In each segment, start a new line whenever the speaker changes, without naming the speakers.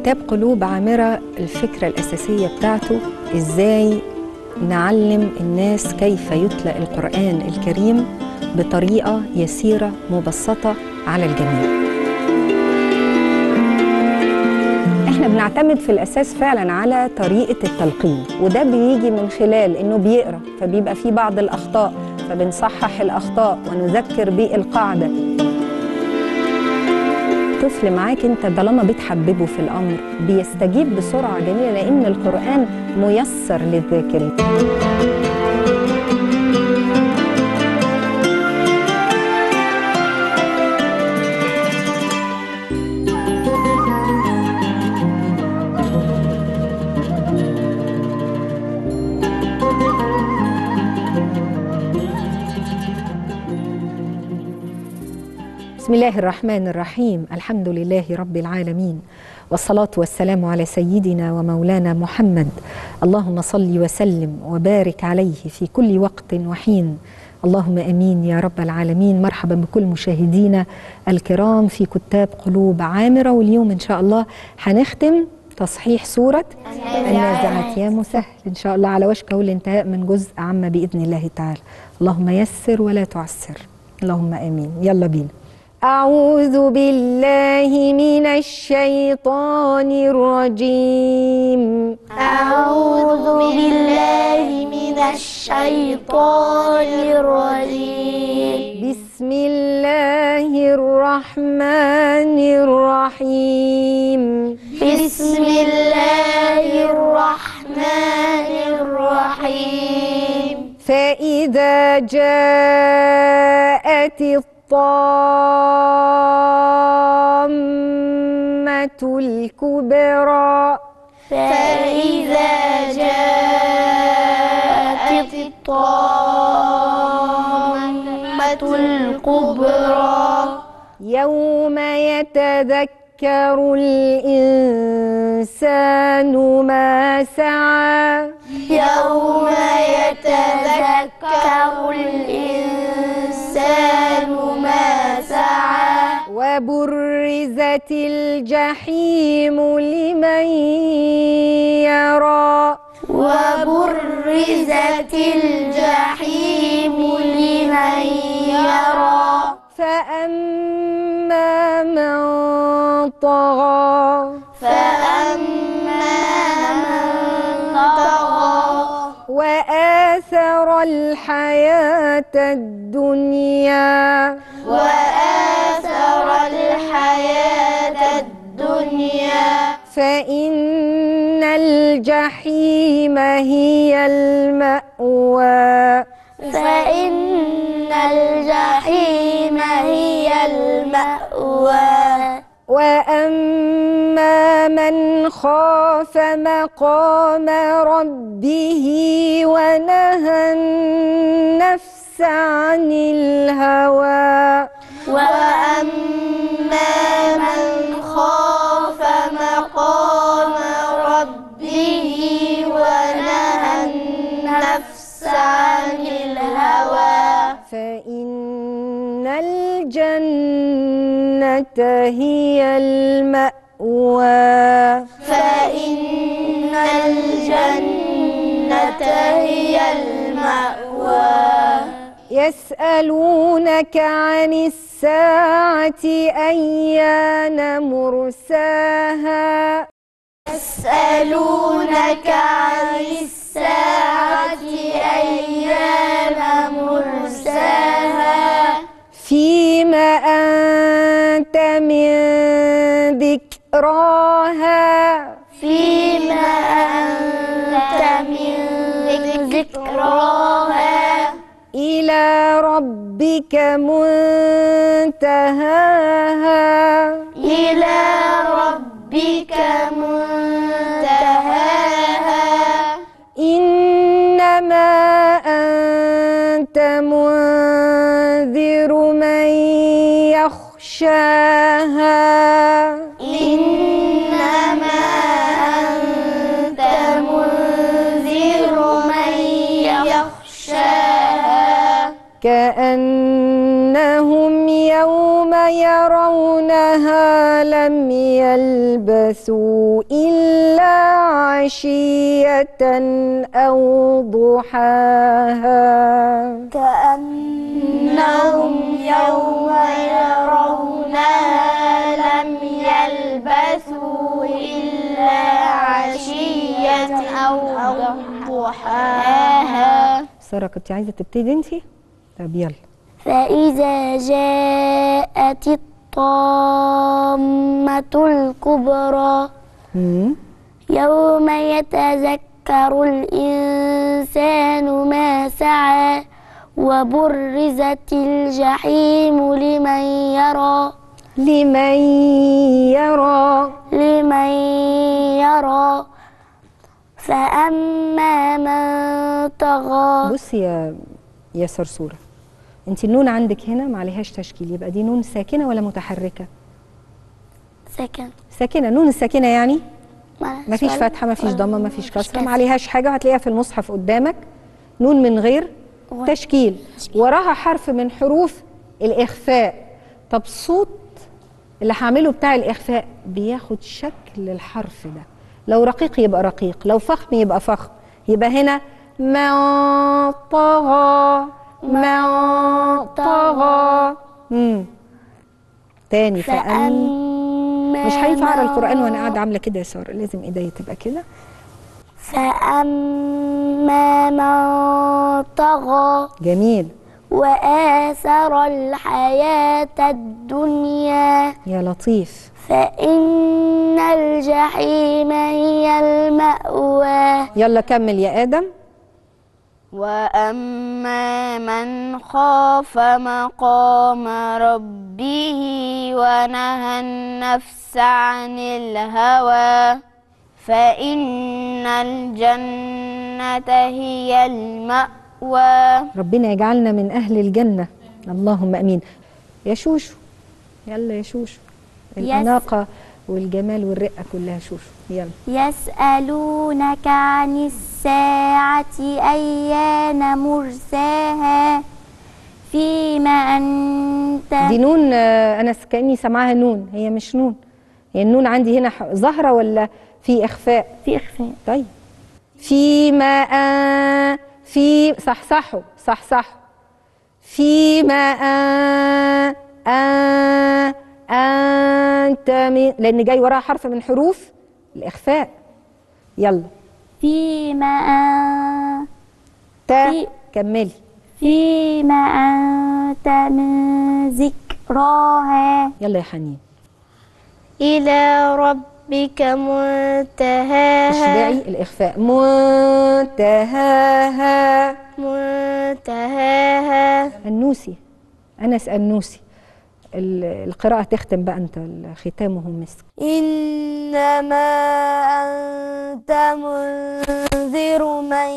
كتاب قلوب عامرة الفكرة الأساسية بتاعته إزاي نعلم الناس كيف يتلى القرآن الكريم بطريقة يسيرة مبسطة على الجميع احنا بنعتمد في الاساس فعلا على طريقه التلقين وده بيجي من خلال انه بيقرا فبيبقى فيه بعض الاخطاء فبنصحح الاخطاء ونذكر بالقاعده طفل معاك انت طالما بتحببه في الامر بيستجيب بسرعه جميله لان القران ميسر للذاكرين بسم الله الرحمن الرحيم الحمد لله رب العالمين والصلاة والسلام على سيدنا ومولانا محمد اللهم صل وسلم وبارك عليه في كل وقت وحين اللهم امين يا رب العالمين مرحبا بكل مشاهدينا الكرام في كتاب قلوب عامره واليوم ان شاء الله هنختم تصحيح سوره النازعات يا مسهل ان شاء الله على وشك الانتهاء من جزء عما باذن الله تعالى اللهم يسر ولا تعسر اللهم امين يلا بينا أعوذ بالله من الشيطان الرجيم
أعوذ بالله من الشيطان الرجيم
بسم الله الرحمن الرحيم
بسم الله الرحمن الرحيم
فإذا جاءت الطامة الكبرى
فإذا جاءت الطامة الكبرى
يوم يتذكر الإنسان ما سعى
يوم يتذكر الإنسان ما سعى
وبرزت الجحيم لمن يرى
وبرزت الجحيم لمن يرى
فأما من طغى
فأما من طغى
وآثر الحياة الدنيا
وآثر الحياة الدنيا
فإن الجحيم هي المأوى
فإن الجحيم هي المأوى
وأما من خاف مقام ربه ونهى النفس عن الهوى
وأما من خاف مقام ربه ونهى النفس عن الهوى
فإن الجنة هي المأوى
فإن الجنة هي المأوى
يسألونك عن الساعة أيان مرساها
يسألونك عن الساعة أيان مرساها
فيما أنت من ذكراها
فيما أنت من ذكراها
إلى ربك منتهاها
إلى ربك منتهاها
إنما أنت منذر من يخشاها
إنما أنت منذر من يخشاها
كأنهم يوم يرونها لم يلبثوا إلا عشية أو ضحاها
كأنهم يوم يرونها لم يلبثوا إلا عشية أو ضحاها
سارة كنت عايزة تبتدي انت؟ طب يلا
فإذا جاءت الطامة الكبرى
مم.
يوم يتذكر الإنسان ما سعى وبرزت الجحيم لمن يرى
لمن يرى
لمن يرى فأما من طغى
بص يا يا صرصورة انت النون عندك هنا ما عليهاش تشكيل يبقى دي نون ساكنة ولا متحركة؟
سكن
ساكنة نون الساكنة يعني
ما
ما فيش
سؤال؟
فتحة ما فيش
ولا-
ضمة ما فيش كسرة
كسرة.
ما عليهاش حاجة هتلاقيها في المصحف قدامك نون من غير
و-
تشكيل وراها حرف من حروف الإخفاء طب صوت اللي هعمله بتاع الإخفاء بياخد شكل الحرف ده لو رقيق يبقى رقيق لو فخم يبقى فخم يبقى هنا ما طغى ما طغى مم. تاني فأن
فأما
مش هينفع اقرا
من-
القران وانا قاعده عامله كده يا ساره لازم ايديا تبقى كده
فأما من طغى
جميل
وآثر الحياة الدنيا
يا لطيف
فإن الجحيم هي المأوى
يلا كمل يا ادم
وأما من خاف مقام ربه ونهى النفس عن الهوى فإن الجنة هي المأوى
ربنا يجعلنا من اهل الجنه اللهم امين يا شوشو يلا يا شوشو الاناقه والجمال والرقه كلها شوشو يلا
يسألونك عن الساعة أيان مرساها فيما أنت
دي نون آه، انا س- كاني سامعاها نون هي مش نون هي النون عندي هنا ح- ظاهره ولا في اخفاء
في إخفاء
طيب فيما آه في صح صحوا صح صح فيما آه آه أنت من لأن جاي وراها حرف من حروف الإخفاء يلا
فيما أنت
تا
في-
كملي
فيما أنت من ذكراها
يلا يا حنين
إلى ربك منتهاها
اشبعي الإخفاء منتهاها
منتهاها
النوسي أنس النوسي ال- القراءة تختم بقى أنت ختامه مسك
إنما أنت منذر من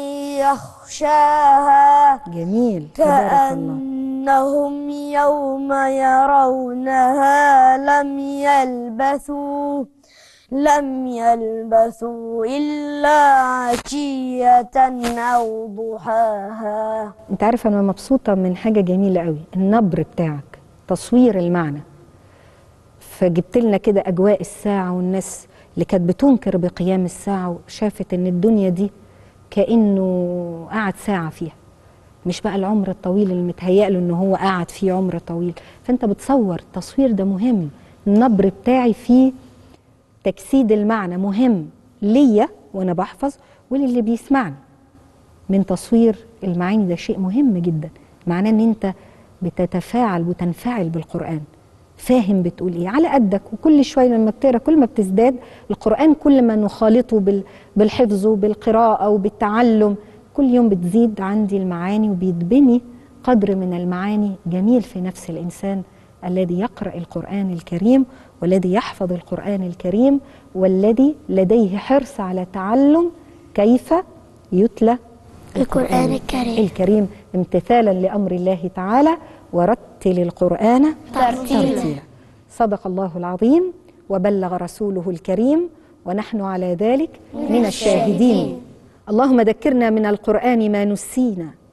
يخشاها
جميل تبارك الله
كأنهم يوم يرونها لم يلبثوا لم يلبثوا إلا عشية أو ضحاها
انت عارف انا مبسوطه من حاجه جميله قوي النبر بتاعك تصوير المعنى فجبت لنا كده اجواء الساعه والناس اللي كانت بتنكر بقيام الساعه وشافت ان الدنيا دي كانه قعد ساعه فيها مش بقى العمر الطويل اللي متهيأ له ان هو قعد فيه عمر طويل فانت بتصور التصوير ده مهم النبر بتاعي فيه تجسيد المعنى مهم ليا وانا بحفظ وللي بيسمعني من تصوير المعاني ده شيء مهم جدا معناه ان انت بتتفاعل وتنفعل بالقرآن فاهم بتقول ايه على قدك وكل شويه لما بتقرا كل ما بتزداد القرآن كل ما نخالطه بال- بالحفظ وبالقراءة وبالتعلم كل يوم بتزيد عندي المعاني وبيتبني قدر من المعاني جميل في نفس الإنسان الذي يقرأ القرآن الكريم والذي يحفظ القرآن الكريم والذي لديه حرص على تعلم كيف يتلى
القرآن الكريم.
الكريم امتثالا لأمر الله تعالى ورتل القرآن
ترتيلا.
صدق الله العظيم وبلغ رسوله الكريم ونحن على ذلك من الشاهدين اللهم ذكرنا من القرآن ما نسينا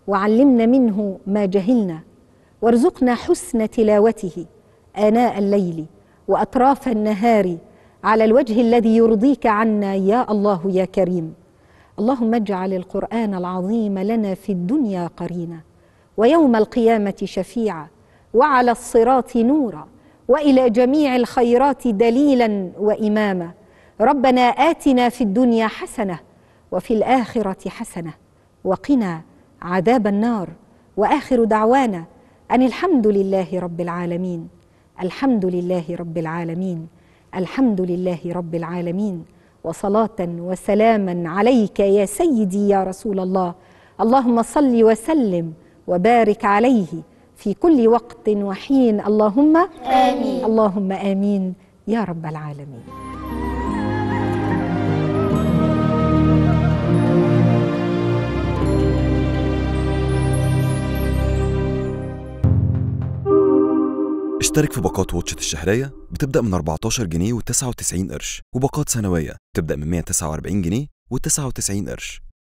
وعلمنا منه ما جهلنا وارزقنا حسن تلاوته آناء الليل وأطراف النهار على الوجه الذي يرضيك عنا يا الله يا كريم اللهم اجعل القرآن العظيم لنا في الدنيا قرينا ويوم القيامة شفيعا وعلى الصراط نورا والى جميع الخيرات دليلا واماما ربنا اتنا في الدنيا حسنه وفي الاخره حسنه وقنا عذاب النار واخر دعوانا ان الحمد لله رب العالمين الحمد لله رب العالمين الحمد لله رب العالمين وصلاه وسلاما عليك يا سيدي يا رسول الله اللهم صل وسلم وبارك عليه في كل وقت وحين اللهم
آمين.
اللهم امين يا رب العالمين
اشترك في باقات واتشت الشهرية بتبدأ من 14 جنيه و99 قرش وباقات سنوية بتبدأ من 149 جنيه و99 قرش